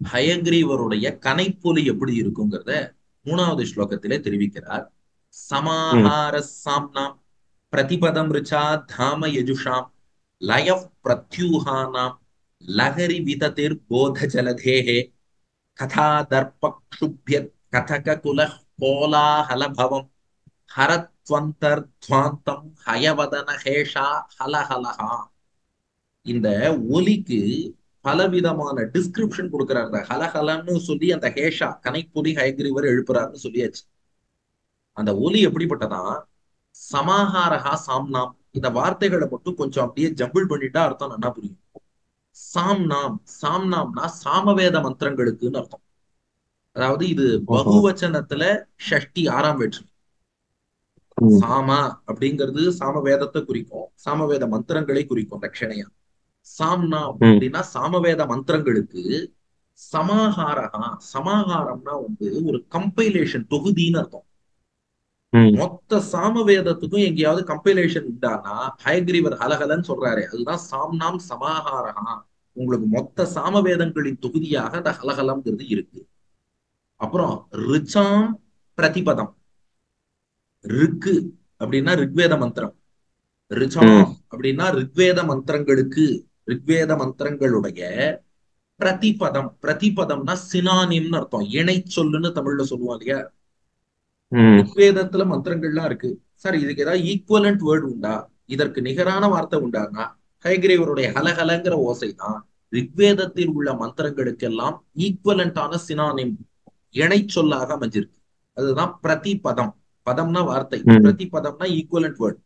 ஹயக்ரீவருடைய கனைப்பொலி எப்படி இருக்குங்கிறத மூணாவது ஸ்லோகத்திலே தெரிவிக்கிறார் சமாஹார சாம்னாம் பிரதிபதம் ரிச்சா தாம யஜுஷாம் லய பிரத்யூஹானாம் லஹரி விததிர் போத ஜலதேஹே கதா தர்பக்ஷுபிய கதக குல கோலாஹலபவம் ஹரத்வந்தர்த்வாந்தம் ஹயவதன ஹேஷா ஹலஹலஹா இந்த ஒலிக்கு பலவிதமான டிஸ்கிரிப்ஷன் கொடுக்கிறாரு ஹலஹலன்னு சொல்லி அந்த ஹேஷா கனைப்பொலி ஹயக்ரீவர் எழுப்புறாருன்னு சொல்லியாச்சு அந்த ஒலி எப்படிப்பட்டதா சமாஹாரஹா சாம்னாம் இந்த வார்த்தைகளை மட்டும் கொஞ்சம் அப்படியே ஜம்பிள் பண்ணிட்டா அர்த்தம் நல்லா புரியும் சாம்னாம் சாம்னாம்னா சாமவேத மந்திரங்களுக்குன்னு அர்த்தம் அதாவது இது பகுவச்சனத்துல ஷஷ்டி ஆறாம் வேற்று சாமா அப்படிங்கிறது சாமவேதத்தை குறிக்கும் சாமவேத மந்திரங்களை குறிக்கும் தட்சணையா சாம்னா அப்படின்னா சாமவேத மந்திரங்களுக்கு சமாஹாரகா சமாஹாரம்னா வந்து ஒரு கம்பைலேஷன் தொகுதின்னு அர்த்தம் மொத்த சாமவேதத்துக்கும் எங்கேயாவது கம்பைலேஷன் உண்டானா ஹயக்ரீவர் ஹலஹலன்னு சொல்றாரு அதுதான் சாம்னாம் சமாஹாரகா உங்களுக்கு மொத்த சாமவேதங்களின் தொகுதியாக அந்த ஹலஹலம்ங்கிறது இருக்கு அப்புறம் ரிச்சாம் பிரதிபதம் ரிக்கு அப்படின்னா ரிக்வேத மந்திரம் ரிச்சாம் அப்படின்னா ரிக்வேத மந்திரங்களுக்கு ரிக்வேத மந்திரங்களுடைய பிரதிபதம் பிரதிபதம்னா சினானிம்னு அர்த்தம் இணை சொல்லுன்னு தமிழ்ல சொல்லுவோம் இல்லையா ரிக்வேதத்துல மந்திரங்கள்லாம் இருக்கு சார் இதுக்கு ஏதாவது ஈக்குவலண்ட் வேர்டு உண்டா இதற்கு நிகரான வார்த்தை உண்டானா ஹைகிரேவருடைய ஹலஹலங்கிற ஓசை தான் ரிக்வேதத்தில் உள்ள மந்திரங்களுக்கெல்லாம் ஈக்குவலண்டான சினானிம் இணை சொல்லாக அமைஞ்சிருக்கு அதுதான் பிரதிபதம் பதம்னா வார்த்தை பிரதிபதம்னா ஈக்குவலண்ட் வேர்டு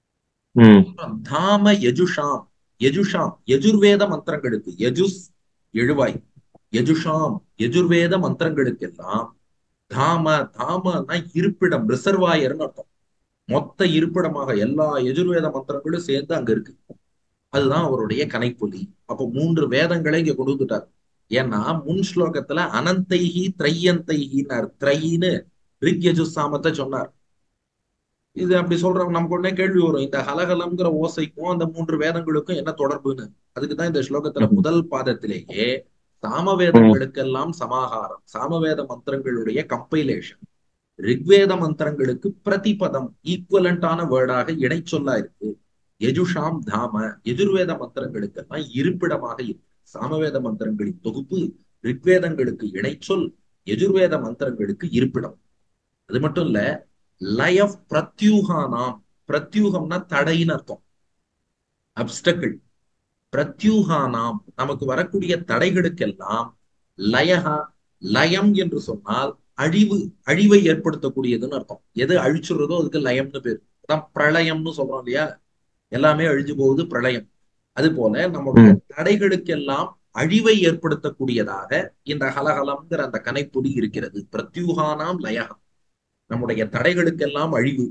தாம யஜுஷாம் யஜுஷாம் யஜுர்வேத மந்திரங்களுக்கு யஜுஸ் எழுவாய் யஜுஷாம் யஜுர்வேத மந்திரங்களுக்கெல்லாம் தாம தாமனா இருப்பிடம் ரிசர்வாயர்னு அர்த்தம் மொத்த இருப்பிடமாக எல்லா எஜுர்வேத மந்திரங்களும் சேர்ந்து அங்க இருக்கு அதுதான் அவருடைய கனைப்பொலி அப்போ மூன்று வேதங்களை இங்க கொண்டு வந்துட்டார் ஏன்னா முன் ஸ்லோகத்துல அனந்தைஹி திரையந்தைஹின்னார் திரைன்னு ரிக் யஜு சாமத்தை சொன்னார் இது அப்படி சொல்றவங்க நமக்கு உடனே கேள்வி வரும் இந்த ஹலகலம்ங்கிற ஓசைக்கும் அந்த மூன்று வேதங்களுக்கும் என்ன தொடர்புன்னு அதுக்குதான் இந்த ஸ்லோகத்துல முதல் பாதத்திலேயே சாமவேதங்களுக்கெல்லாம் சமாகாரம் சாமவேத மந்திரங்களுடைய கம்பைலேஷன் ரிக்வேத மந்திரங்களுக்கு பிரதிபதம் ஈக்குவலண்டான வேர்டாக இணை சொல்லா இருக்கு யஜுஷாம் தாம எதிர்வேத மந்திரங்களுக்கெல்லாம் இருப்பிடமாக இருக்கு சாமவேத மந்திரங்களின் தொகுப்பு ரிக்வேதங்களுக்கு இணைச்சொல் எஜுர்வேத மந்திரங்களுக்கு இருப்பிடம் அது மட்டும் இல்ல லய பிரத்யூகானாம் பிரத்யூகம்னா தடைன்னு அர்த்தம் அப்டக்கிள் பிரத்யூகானாம் நமக்கு வரக்கூடிய தடைகளுக்கெல்லாம் லயஹா லயம் என்று சொன்னால் அழிவு அழிவை ஏற்படுத்தக்கூடியதுன்னு அர்த்தம் எது அழிச்சுறதோ அதுக்கு லயம்னு பேர் அதான் பிரளயம்னு சொல்றோம் இல்லையா எல்லாமே அழிஞ்சு போகுது பிரளயம் அது போல நம்மளுடைய தடைகளுக்கெல்லாம் அழிவை ஏற்படுத்தக்கூடியதாக இந்த ஹலஹலம்ங்கிற அந்த கனைப்பொலி இருக்கிறது பிரத்யூகானாம் லயகம் நம்முடைய தடைகளுக்கெல்லாம் அழிவு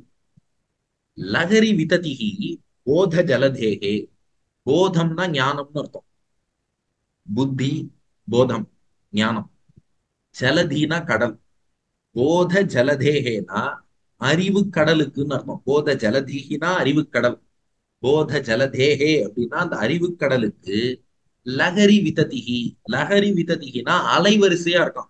லகரி விததிகி போத ஜலதேகே போதம்னா ஞானம்னு அர்த்தம் புத்தி போதம் ஞானம் ஜலதீனா கடல் போத ஜலதேகேனா அறிவு கடலுக்குன்னு அர்த்தம் போத ஜலதீகினா அறிவு கடல் போத ஜலதேகே அப்படின்னா அந்த அறிவு கடலுக்கு லகரி விததிகி லகரி விததிகினா அலைவரிசையா இருக்கான்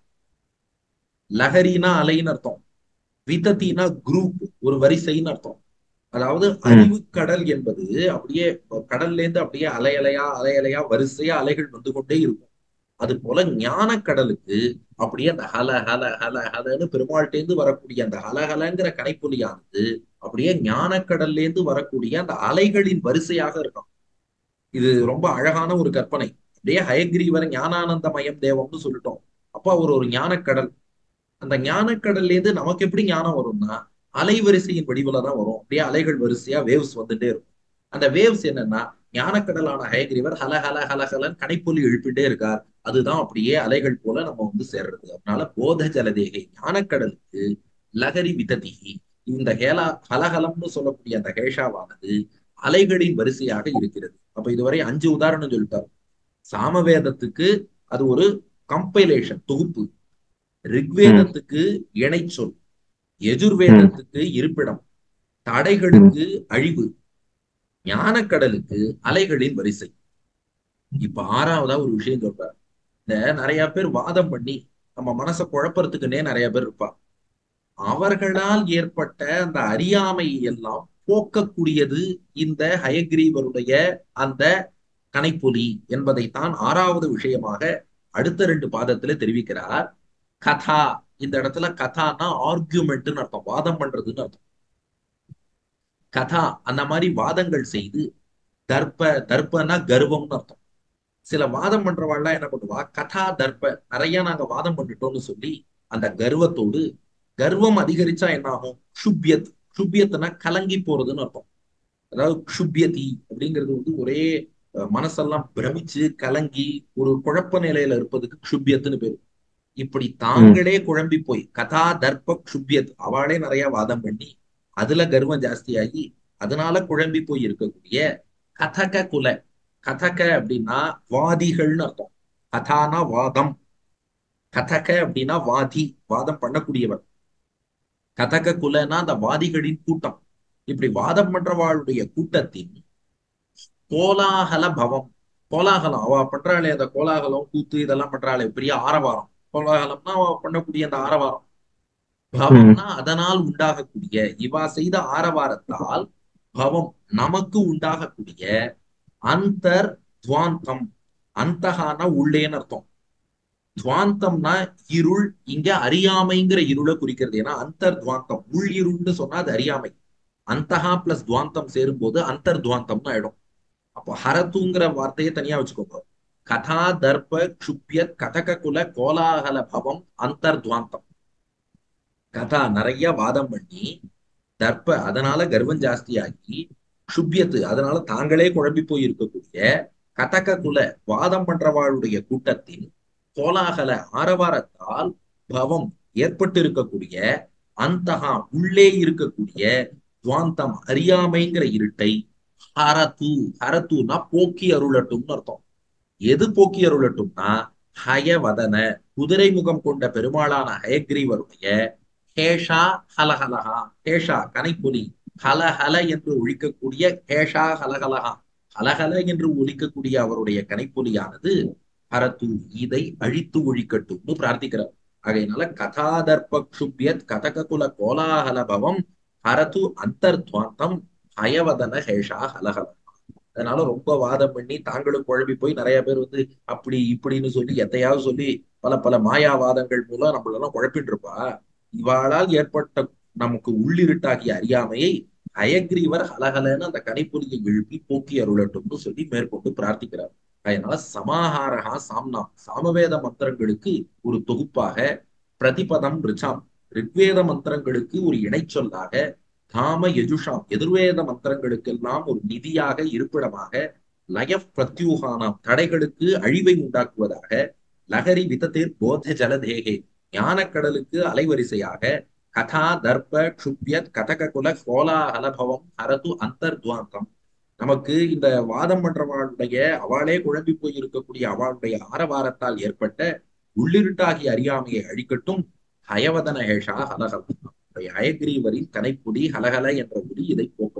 லகரினா அலைன்னு அர்த்தம் விதத்தினா குரூப் ஒரு வரிசைன்னு அர்த்தம் அதாவது அறிவு கடல் என்பது அப்படியே கடல்ல இருந்து அப்படியே அலை அலையா அலை அலையா வரிசையா அலைகள் வந்து கொண்டே இருக்கும் அது போல ஞான கடலுக்கு அப்படியே அந்த ஹல ஹல ஹல ஹலன்னு பெருமாள்டேந்து வரக்கூடிய அந்த ஹலஹலங்கிற கனைப்பொலியானது அப்படியே ஞான கடல்ல இருந்து வரக்கூடிய அந்த அலைகளின் வரிசையாக இருக்கும் இது ரொம்ப அழகான ஒரு கற்பனை அப்படியே ஹயக்ரீவர் ஞானானந்தமயம் தேவம்னு சொல்லிட்டோம் அப்போ அவர் ஒரு ஞானக்கடல் அந்த ஞானக்கடல்ல இருந்து நமக்கு எப்படி ஞானம் வரும்னா அலைவரிசையின் வடிவில தான் வரும் அப்படியே அலைகள் வரிசையா வேவ்ஸ் வந்துட்டே இருக்கும் அந்த வேவ்ஸ் என்னன்னா ஞானக்கடலான ஹயக்ரீவர் ஹல ஹல ஹல ஹலன் கனைப்பொலி எழுப்பிட்டே இருக்கார் அதுதான் அப்படியே அலைகள் போல நம்ம வந்து சேர்றது அதனால போத ஜலதேகை ஞானக்கடலுக்கு லகரி விததிகி இந்த ஹேலா ஹலஹலம்னு சொல்லக்கூடிய அந்த ஹேஷாவானது அலைகளின் வரிசையாக இருக்கிறது அப்ப இதுவரை அஞ்சு உதாரணம் சொல்லிட்டார் சாமவேதத்துக்கு அது ஒரு கம்பைலேஷன் தொகுப்பு ரிக்வேதத்துக்கு இணைச்சொல் எஜுர்வேதத்துக்கு இருப்பிடம் தடைகளுக்கு அழிவு ஞானக்கடலுக்கு அலைகளின் வரிசை இப்ப ஆறாவதா ஒரு விஷயம் சொல்றார் இந்த நிறைய பேர் வாதம் பண்ணி நம்ம மனசை குழப்பறதுக்குன்னே நிறைய பேர் இருப்பா அவர்களால் ஏற்பட்ட அந்த அறியாமை எல்லாம் போக்கக்கூடியது இந்த ஹயக்ரீவருடைய அந்த கனைப்பொலி என்பதைத்தான் ஆறாவது விஷயமாக அடுத்த ரெண்டு பாதத்துல தெரிவிக்கிறார் கதா இந்த இடத்துல கதானா ஆர்கியூமெண்ட்னு அர்த்தம் வாதம் பண்றதுன்னு அர்த்தம் கதா அந்த மாதிரி வாதங்கள் செய்து தர்ப்ப தர்ப்பனா கர்வம்னு அர்த்தம் சில வாதம் பண்றவாள்லாம் என்ன பண்ணுவா கதா தர்ப்ப நிறைய நாங்க வாதம் பண்ணிட்டோம்னு சொல்லி அந்த கர்வத்தோடு கர்வம் அதிகரிச்சா என்ன ஆகும் க்ஷுபியத் க்ஷுபியத்னா கலங்கி போறதுன்னு அர்த்தம் அதாவது க்ஷுபியதி அப்படிங்கிறது வந்து ஒரே அஹ், மனசெல்லாம் பிரமிச்சு கலங்கி ஒரு குழப்ப நிலையில இருப்பதுக்கு க்ஷுபியத்துன்னு பேரு இப்படி தாங்களே குழம்பி போய் கதா தர்ப்ப க்ஷுபியத் அவளே நிறைய வாதம் பண்ணி அதுல கர்வம் ஜாஸ்தியாகி அதனால குழம்பி போய் இருக்கக்கூடிய கதக குல கதக அப்படின்னா வாதிகள்னு அர்த்தம் கதானா வாதம் கதக அப்படின்னா வாதி வாதம் பண்ணக்கூடியவர் கதக குலனா அந்த வாதிகளின் கூட்டம் இப்படி வாதம் பண்றவாளுடைய கூட்டத்தின் கோலாகல பவம் கோலாகலம் அவ பண்றாளே அந்த கோலாகலம் கூத்து இதெல்லாம் பண்றாளே பெரிய ஆரவாரம் கோலாகலம்னா அவ பண்ணக்கூடிய அந்த ஆரவாரம் பவம்னா அதனால் உண்டாகக்கூடிய இவா செய்த ஆரவாரத்தால் பவம் நமக்கு உண்டாகக்கூடிய அந்தர் துவாந்தம் அந்தகான உள்ளேன்னு அர்த்தம் துவாந்தம்னா இருள் இங்க அறியாமைங்கிற இருளை குறிக்கிறது ஏன்னா அந்தர் துவாந்தம் உள் இருள்னு சொன்னா அது அறியாமை அந்தகா பிளஸ் துவாந்தம் சேரும்போது அந்தர் துவாந்தம்னு ஆயிடும் அப்போ ஹரத்துங்கிற வார்த்தையை தனியா வச்சுக்கோங்க கதா தர்ப்ப க்ஷுப்யத் கதக குல கோலாகல பவம் அந்தர் துவாந்தம் கதா நிறைய வாதம் பண்ணி தர்ப்ப அதனால கர்வம் ஜாஸ்தியாகி க்ஷுப்யத்து அதனால தாங்களே குழம்பி போய் இருக்கக்கூடிய கதக குல வாதம் பண்றவாளுடைய கூட்டத்தின் கோலாகல ஆரவாரத்தால் பவம் ஏற்பட்டு இருக்கக்கூடிய அந்தகா உள்ளே இருக்கக்கூடிய துவாந்தம் அறியாமைங்கிற இருட்டை ஹரத்து ஹரத்துனா போக்கி அருளட்டும்னு அர்த்தம் எது போக்கி அருளட்டும்னா ஹயவதன குதிரை முகம் கொண்ட பெருமாளான ஹயக்ரீவருடைய ஹேஷா ஹலஹலஹா ஹேஷா கனைப்புலி ஹலஹல என்று ஒழிக்கக்கூடிய ஹேஷா ஹலஹலஹா ஹலஹல என்று ஒழிக்கக்கூடிய அவருடைய கனைப்பொலியானது ஹரத்து இதை அழித்து ஒழிக்கட்டும்னு பிரார்த்திக்கிறார் ஆகையினால கதாதர்ப்ப க்ஷுப்யத் கதககுல கோலாகல பவம் ஹரத்து அந்தர்துவாந்தம் ஹயவதன ஹேஷா ஹலஹல அதனால ரொம்ப வாதம் பண்ணி தாங்களும் குழம்பி போய் நிறைய பேர் வந்து அப்படி இப்படின்னு சொல்லி எத்தையாவது சொல்லி பல பல மாயாவாதங்கள் மூலம் நம்மளெல்லாம் குழப்பிட்டு இருப்பா இவாளால் ஏற்பட்ட நமக்கு உள்ளிருட்டாகிய அறியாமையை அயக்ரீவர் ஹலஹலன்னு அந்த கனிப்பொலியை எழுப்பி போக்கி அருளட்டும்னு சொல்லி மேற்கொண்டு பிரார்த்திக்கிறார் அதனால சமாஹாரகா சாம்னாம் சாமவேத மந்திரங்களுக்கு ஒரு தொகுப்பாக பிரதிபதம் ரிச்சாம் ரிக்வேத மந்திரங்களுக்கு ஒரு இணைச்சொல்லாக காம யஜுஷாம் எதிர்வேத மந்திரங்களுக்கெல்லாம் ஒரு நிதியாக இருப்பிடமாக லய பிரத்யூகானாம் தடைகளுக்கு அழிவை உண்டாக்குவதாக லகரி விதத்தேர் போத ஜலதேகே ஞானக்கடலுக்கு அலைவரிசையாக கதா தர்ப்ப க்ஷுப்யத் கதக குல கோலாகலபவம் ஹரது அந்தர்துவாந்தம் நமக்கு இந்த வாதம் பண்றவாளுடைய அவளே குழம்பி போய் இருக்கக்கூடிய அவளுடைய ஆரவாரத்தால் ஏற்பட்ட உள்ளிருட்டாகிய அறியாமையை அழிக்கட்டும் ஹயவதன ஹேஷா ஹலஹல ஹயக்ரீவரின் கனைப்புடி ஹலஹல என்ற ஒலி இதை போக்க